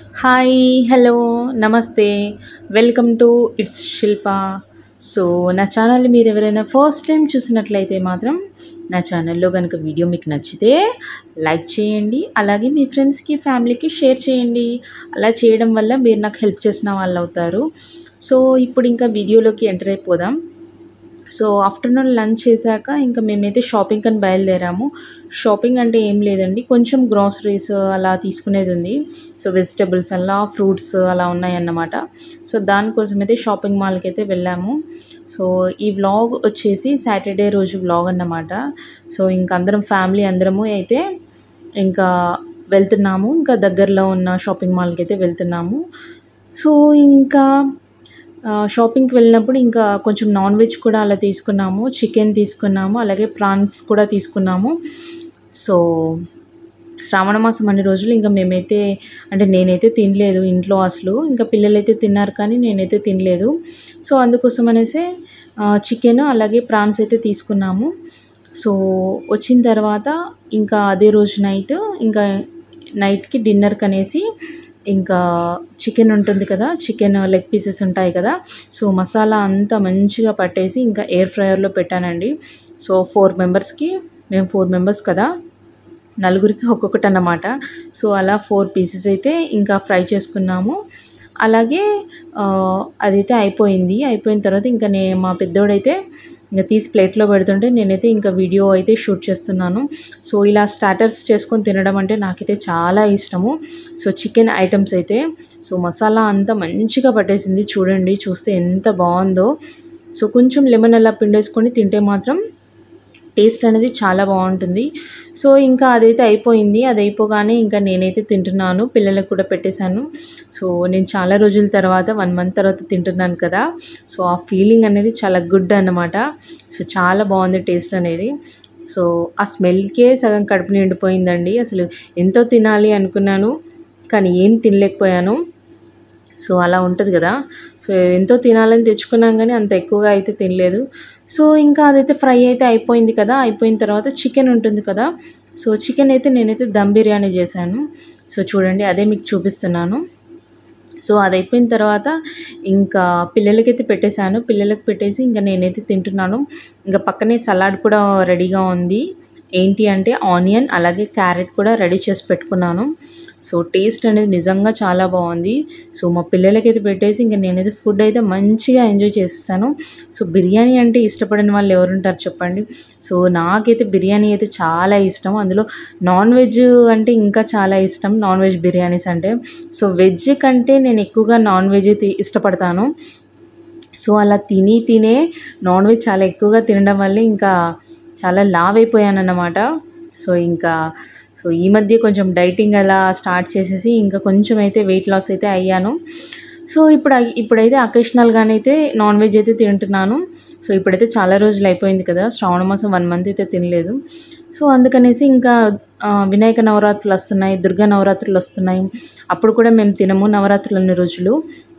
Hi hello నమస్తే welcome to it's Shilpa so నా channel మీరు ఎవరైనా ఫస్ట్ టైం చూసినట్లయితే మాత్రం నా ఛానల్లో కనుక వీడియో మీకు నచ్చితే లైక్ చేయండి అలాగే మీ ఫ్రెండ్స్కి ఫ్యామిలీకి షేర్ చేయండి అలా చేయడం వల్ల మీరు నాకు హెల్ప్ చేసిన వాళ్ళు అవుతారు సో ఇప్పుడు ఇంకా వీడియోలోకి ఎంటర్ అయిపోదాం సో ఆఫ్టర్నూన్ లంచ్ చేశాక ఇంకా మేమైతే షాపింగ్ అని బయలుదేరాము షాపింగ్ అంటే ఏం లేదండి కొంచెం గ్రాసరీస్ అలా తీసుకునేది ఉంది సో వెజిటబుల్స్ అలా ఫ్రూట్స్ అలా ఉన్నాయన్నమాట సో దానికోసం అయితే షాపింగ్ మాల్కి అయితే వెళ్ళాము సో ఈ వ్లాగ్ వచ్చేసి సాటర్డే రోజు వ్లాగ్ అన్నమాట సో ఇంక అందరం ఫ్యామిలీ అందరము అయితే ఇంకా వెళ్తున్నాము ఇంకా దగ్గరలో ఉన్న షాపింగ్ మాల్కి అయితే వెళ్తున్నాము సో ఇంకా ఆ, షాపింగ్కి వెళ్ళినప్పుడు ఇంకా కొంచెం నాన్ వెజ్ కూడా అలా తీసుకున్నాము చికెన్ తీసుకున్నాము అలాగే ప్రాన్స్ కూడా తీసుకున్నాము సో శ్రావణ మాసం అన్ని రోజులు ఇంకా మేమైతే అంటే నేనైతే తినలేదు ఇంట్లో అసలు ఇంకా పిల్లలైతే తిన్నారు కానీ నేనైతే తినలేదు సో అందుకోసం అనేసి చికెన్ అలాగే ప్రాన్స్ అయితే తీసుకున్నాము సో వచ్చిన తర్వాత ఇంకా అదే రోజు నైట్ ఇంకా నైట్కి డిన్నర్కి అనేసి ఇంకా చికెన్ ఉంటుంది కదా చికెన్ లెగ్ పీసెస్ ఉంటాయి కదా సో మసాలా అంతా మంచిగా పట్టేసి ఇంకా ఎయిర్ ఫ్రైయర్లో పెట్టానండి సో ఫోర్ మెంబర్స్కి మేము ఫోర్ మెంబర్స్ కదా నలుగురికి ఒక్కొక్కటి అన్నమాట సో అలా ఫోర్ పీసెస్ అయితే ఇంకా ఫ్రై చేసుకున్నాము అలాగే ఆ, అదైతే అయిపోయింది అయిపోయిన తర్వాత ఇంకా నే మా పెద్దోడైతే ఇంకా తీసి ప్లేట్లో పెడుతుంటే నేనైతే ఇంకా వీడియో అయితే షూట్ చేస్తున్నాను సో ఇలా స్టార్టర్స్ చేసుకొని తినడం అంటే నాకైతే చాలా ఇష్టము సో చికెన్ ఐటమ్స్ అయితే సో మసాలా అంతా మంచిగా పట్టేసింది చూడండి చూస్తే ఎంత బాగుందో సో కొంచెం లెమన్ అలా పిండేసుకొని తింటే మాత్రం టేస్ట్ అనేది చాలా బాగుంటుంది సో ఇంకా అదైతే అయిపోయింది అది అయిపోగానే ఇంకా నేనైతే తింటున్నాను పిల్లలకు కూడా పెట్టేశాను సో నేను చాలా రోజుల తర్వాత వన్ మంత్ తర్వాత తింటున్నాను కదా సో ఆ ఫీలింగ్ అనేది చాలా గుడ్ అన్నమాట సో చాలా బాగుంది టేస్ట్ అనేది సో ఆ స్మెల్కే సగం కడుపు నిండిపోయిందండి అసలు ఎంతో తినాలి అనుకున్నాను కానీ ఏం తినలేకపోయాను సో అలా ఉంటుంది కదా సో ఎంతో తినాలని తెచ్చుకున్నాం కానీ అంత ఎక్కువగా అయితే తినలేదు సో ఇంకా అదైతే ఫ్రై అయితే అయిపోయింది కదా అయిపోయిన తర్వాత చికెన్ ఉంటుంది కదా సో చికెన్ అయితే నేనైతే దమ్ బిర్యానీ చేశాను సో చూడండి అదే మీకు చూపిస్తున్నాను సో అది అయిపోయిన తర్వాత ఇంకా పిల్లలకైతే పెట్టేశాను పిల్లలకి పెట్టేసి ఇంకా నేనైతే తింటున్నాను ఇంకా పక్కనే సలాడ్ కూడా రెడీగా ఉంది ఏంటి అంటే ఆనియన్ అలాగే క్యారెట్ కూడా రెడీ చేసి పెట్టుకున్నాను సో టేస్ట్ అనేది నిజంగా చాలా బాగుంది సో మా పిల్లలకైతే పెట్టేసి ఇంకా నేనైతే ఫుడ్ అయితే మంచిగా ఎంజాయ్ చేసేసాను సో బిర్యానీ అంటే ఇష్టపడని వాళ్ళు ఎవరుంటారు చెప్పండి సో నాకైతే బిర్యానీ అయితే చాలా ఇష్టం అందులో నాన్ వెజ్ అంటే ఇంకా చాలా ఇష్టం నాన్ వెజ్ బిర్యానీస్ అంటే సో వెజ్ కంటే నేను ఎక్కువగా నాన్ వెజ్ అయితే ఇష్టపడతాను సో అలా తిని తినే నాన్ వెజ్ చాలా ఎక్కువగా తినడం వల్ల ఇంకా చాలా లావ్ అయిపోయాను అన్నమాట సో ఇంకా సో ఈ మధ్య కొంచెం డైటింగ్ అలా స్టార్ట్ చేసేసి ఇంకా కొంచెం అయితే వెయిట్ లాస్ అయితే అయ్యాను సో ఇప్పుడు అయి- ఇప్పుడైతే అకేషనల్గానైతే నాన్ వెజ్ అయితే తింటున్నాను సో ఇప్పుడైతే చాలా రోజులు అయిపోయింది కదా శ్రావణ మాసం వన్ మంత్ అయితే తినలేదు సో అందుకనేసి ఇంకా ఆ, వినాయక నవరాత్రులు వస్తున్నాయి దుర్గా నవరాత్రులు వస్తున్నాయి అప్పుడు కూడా మేము తినము నవరాత్రులు అన్ని రోజులు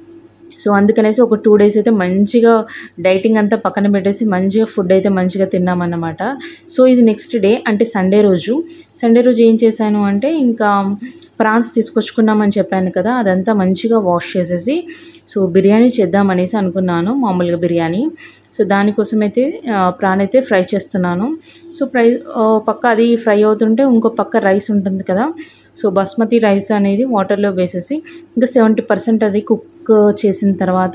సో అందుకనేసి ఒక టూ డేస్ అయితే మంచిగా డైటింగ్ అంతా పక్కన పెట్టేసి మంచిగా ఫుడ్ అయితే మంచిగా తిన్నామన్నమాట సో ఇది నెక్స్ట్ డే అంటే సండే రోజు సండే రోజు ఏం చేశాను అంటే ఇంకా ప్రాన్స్ తీసుకొచ్చుకున్నామని చెప్పాను కదా అదంతా మంచిగా వాష్ చేసేసి సో బిర్యానీ చేద్దామనేసి అనుకున్నాను మామూలుగా బిర్యానీ సో దానికోసం అయితే ఆ, ప్రాన్ అయితే ఫ్రై చేస్తున్నాను సో ఫ్రై ఓ పక్క అది ఫ్రై అవుతుంటే ఇంకో పక్క రైస్ ఉంటుంది కదా సో బాస్మతి రైస్ అనేది వాటర్లో వేసేసి ఇంకా సెవెంటీ పర్సెంట్ అది కుక్ చేసిన తర్వాత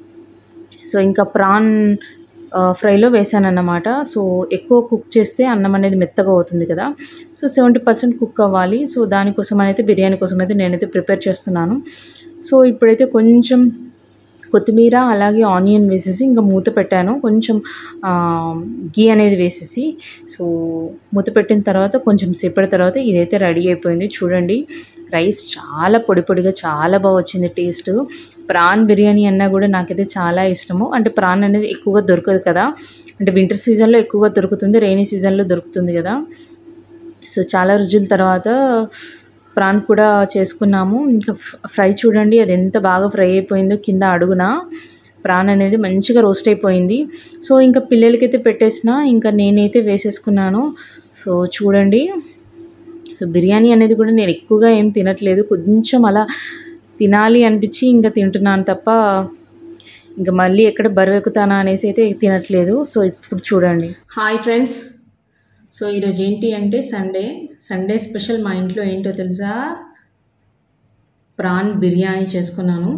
సో ఇంకా ప్రాన్ ఆ, ఫ్రైలో వేసాను అన్నమాట సో ఎక్కువ కుక్ చేస్తే అన్నం అనేది మెత్తగా అవుతుంది కదా సో సెవెంటీ పర్సెంట్ కుక్ అవ్వాలి సో దానికోసం అయితే బిర్యానీ కోసం అయితే నేనైతే ప్రిపేర్ చేస్తున్నాను సో ఇప్పుడైతే కొంచెం కొత్తిమీర అలాగే ఆనియన్ వేసేసి ఇంకా మూత పెట్టాను కొంచెం ఆ, గీ అనేది వేసేసి సో మూత పెట్టిన తర్వాత కొంచెం సేపటి తర్వాత ఇదైతే రెడీ అయిపోయింది చూడండి రైస్ చాలా పొడి పొడిగా చాలా బాగా వచ్చింది టేస్ట్ ప్రాన్ బిర్యానీ అన్నా కూడా నాకైతే చాలా ఇష్టము అంటే ప్రాన్ అనేది ఎక్కువగా దొరకదు కదా అంటే వింటర్ సీజన్లో ఎక్కువగా దొరుకుతుంది రైనీ సీజన్లో దొరుకుతుంది కదా సో చాలా రోజుల తర్వాత ప్రాన్ కూడా చేసుకున్నాము ఇంకా ఫ్- ఫ్రై చూడండి అది ఎంత బాగా ఫ్రై అయిపోయిందో కింద అడుగున ప్రాన్ అనేది మంచిగా రోస్ట్ అయిపోయింది సో ఇంకా పిల్లలకైతే పెట్టేసిన ఇంకా నేనైతే వేసేసుకున్నాను సో చూడండి సో బిర్యానీ అనేది కూడా నేను ఎక్కువగా ఏం తినట్లేదు కొంచెం అలా తినాలి అనిపించి ఇంకా తింటున్నాను తప్ప ఇంకా మళ్ళీ ఎక్కడ బరువెక్కుతానా అనేసి అయితే తినట్లేదు సో ఇప్పుడు చూడండి హాయ్ ఫ్రెండ్స్ సో ఈరోజు ఏంటి అంటే సండే సండే స్పెషల్ మా ఇంట్లో ఏంటో తెలుసా ప్రాన్ బిర్యానీ చేసుకున్నాను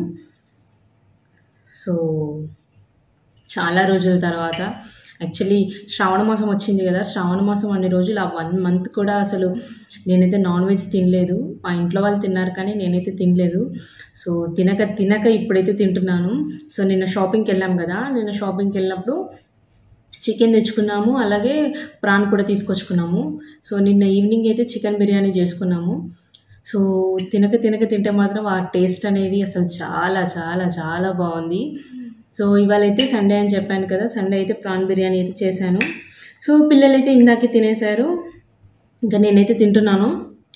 సో చాలా రోజుల తర్వాత యాక్చువల్లీ శ్రావణ మాసం వచ్చింది కదా శ్రావణ మాసం అన్ని రోజులు ఆ వన్ మంత్ కూడా అసలు నేనైతే నాన్ వెజ్ తినలేదు మా ఇంట్లో వాళ్ళు తిన్నారు కానీ నేనైతే తినలేదు సో తినక తినక ఇప్పుడైతే తింటున్నాను సో నిన్న షాపింగ్కి వెళ్ళాం కదా నిన్న షాపింగ్కి వెళ్ళినప్పుడు చికెన్ తెచ్చుకున్నాము అలాగే ప్రాన్ కూడా తీసుకొచ్చుకున్నాము సో నిన్న ఈవినింగ్ అయితే చికెన్ బిర్యానీ చేసుకున్నాము సో తినక తినక తింటే మాత్రం ఆ టేస్ట్ అనేది అసలు చాలా చాలా చాలా బాగుంది సో ఇవాళ అయితే సండే అని చెప్పాను కదా సండే అయితే ప్రాన్ బిర్యానీ అయితే చేశాను సో పిల్లలైతే ఇందాకే తినేశారు ఇంకా నేనైతే తింటున్నాను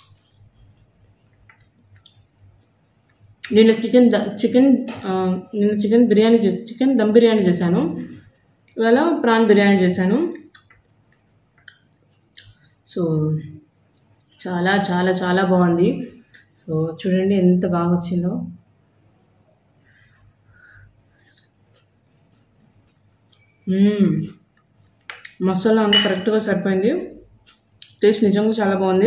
నిన్న చికెన్ ద చికెన్ ఆ, నిన్న చికెన్ బిర్యానీ చేసి చికెన్ దమ్ బిర్యానీ చేశాను ఇవాళ ప్రాన్ బిర్యానీ చేశాను సో చాలా చాలా చాలా బాగుంది సో చూడండి ఎంత బాగా వచ్చిందో మ్మ్. మసాలా అంతా కరెక్ట్గా సరిపోయింది టేస్ట్ నిజంగా చాలా బాగుంది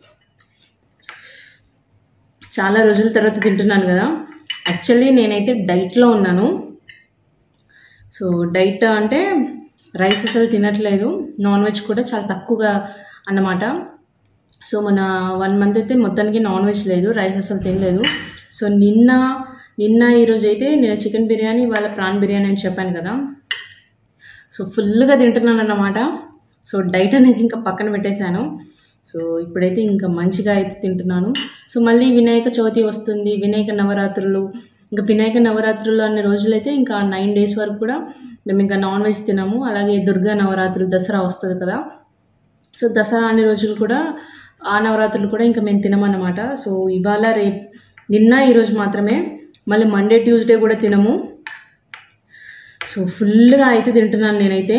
చాలా రోజుల తర్వాత తింటున్నాను కదా యాక్చువల్లీ నేనైతే డైట్లో ఉన్నాను సో డైట్ అంటే రైస్ అసలు తినట్లేదు నాన్ వెజ్ కూడా చాలా తక్కువగా అన్నమాట సో మన వన్ మంత్ అయితే మొత్తానికి నాన్ వెజ్ లేదు రైస్ అసలు తినలేదు సో నిన్న నిన్న ఈరోజు అయితే నేను చికెన్ బిర్యానీ వాళ్ళ ప్రాన్ బిర్యానీ అని చెప్పాను కదా సో ఫుల్గా తింటున్నాను అన్నమాట సో డైట్ అనేది ఇంకా పక్కన పెట్టేశాను సో ఇప్పుడైతే ఇంకా మంచిగా అయితే తింటున్నాను సో మళ్ళీ వినాయక చవితి వస్తుంది వినాయక నవరాత్రులు ఇంకా వినాయక నవరాత్రులు అనే రోజులైతే ఇంకా నైన్ డేస్ వరకు కూడా మేము ఇంకా నాన్ వెజ్ తినము అలాగే దుర్గా నవరాత్రులు దసరా వస్తుంది కదా సో దసరా అనే రోజులు కూడా ఆ నవరాత్రులు కూడా ఇంకా మేము తినమన్నమాట సో ఇవాళ రేపు నిన్న ఈరోజు మాత్రమే మళ్ళీ మండే ట్యూస్డే కూడా తినము సో ఫుల్గా అయితే తింటున్నాను నేనైతే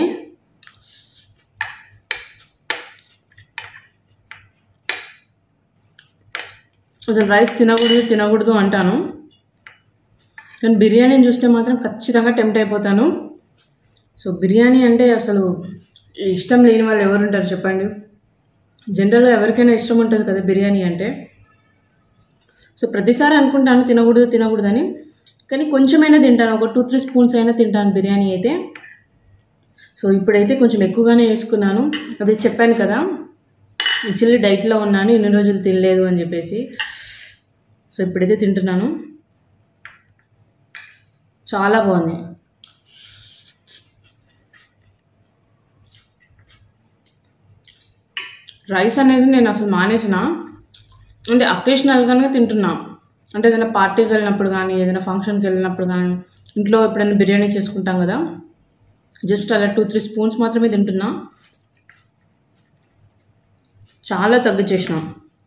అసలు రైస్ తినకూడదు తినకూడదు అంటాను కానీ బిర్యానీని చూస్తే మాత్రం ఖచ్చితంగా టెంప్ట్ అయిపోతాను సో బిర్యానీ అంటే అసలు ఇష్టం లేని వాళ్ళు ఎవరు ఉంటారు చెప్పండి జనరల్గా ఎవరికైనా ఇష్టం ఉంటుంది కదా బిర్యానీ అంటే సో ప్రతిసారి అనుకుంటాను తినకూడదు తినకూడదని కానీ కొంచెమైనా తింటాను ఒక టూ త్రీ స్పూన్స్ అయినా తింటాను బిర్యానీ అయితే సో ఇప్పుడైతే కొంచెం ఎక్కువగానే వేసుకున్నాను అది చెప్పాను కదా యాక్చువల్లీ డైట్లో ఉన్నాను ఇన్ని రోజులు తినలేదు అని చెప్పేసి సో ఇప్పుడైతే తింటున్నాను చాలా బాగుంది రైస్ అనేది నేను అసలు మానేసిన అంటే అకేషనల్గానే తింటున్నా అంటే ఏదైనా పార్టీకి వెళ్ళినప్పుడు కానీ ఏదైనా ఫంక్షన్కి వెళ్ళినప్పుడు కానీ ఇంట్లో ఎప్పుడైనా బిర్యానీ చేసుకుంటాం కదా జస్ట్ అలా టూ త్రీ స్పూన్స్ మాత్రమే తింటున్నా చాలా తగ్గించేసిన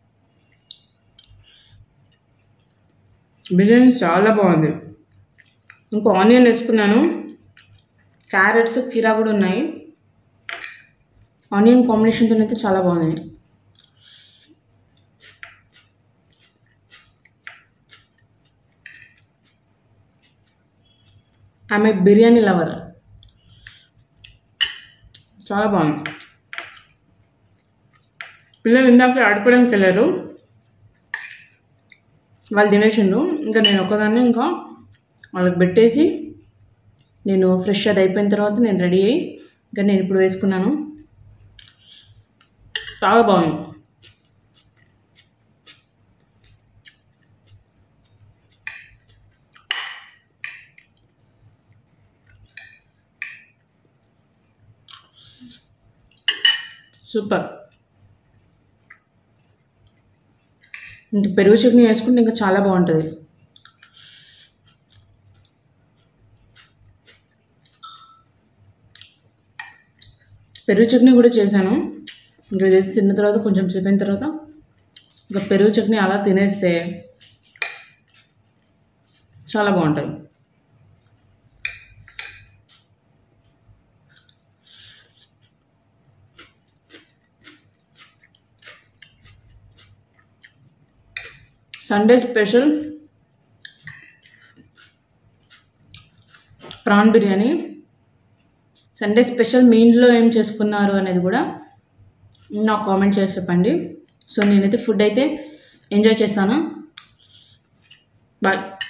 బిర్యానీ చాలా బాగుంది ఇంకో ఆనియన్ వేసుకున్నాను క్యారెట్స్ కీరా కూడా ఉన్నాయి ఆనియన్ కాంబినేషన్తో అయితే చాలా బాగున్నాయి ఆమె బిర్యానీ లవర్ చాలా బాగుంది పిల్లలు ఇందాక ఆడుకోవడానికి వెళ్ళారు వాళ్ళు తినేసిండ్రు ఇంకా నేను ఒక్కదాన్ని ఇంకా వాళ్ళకి పెట్టేసి నేను ఫ్రెష్ అది అయిపోయిన తర్వాత నేను రెడీ అయ్యి ఇంకా నేను ఇప్పుడు వేసుకున్నాను చాలా బాగుంది సూపర్ ఇంక పెరుగు చట్నీ వేసుకుంటే ఇంకా చాలా బాగుంటుంది పెరుగు చట్నీ కూడా చేశాను ఇంకా ఇదైతే తిన్న తర్వాత కొంచెం సేపు అయిన తర్వాత ఇంకా పెరుగు చట్నీ అలా తినేస్తే చాలా బాగుంటుంది Sunday special prawn biryani Sunday special మీ ఇంట్లో ఏం చేసుకున్నారు అనేది కూడా నాకు కామెంట్ చేసి చెప్పండి సో నేనైతే ఫుడ్ అయితే ఎంజాయ్ చేస్తాను బాయ్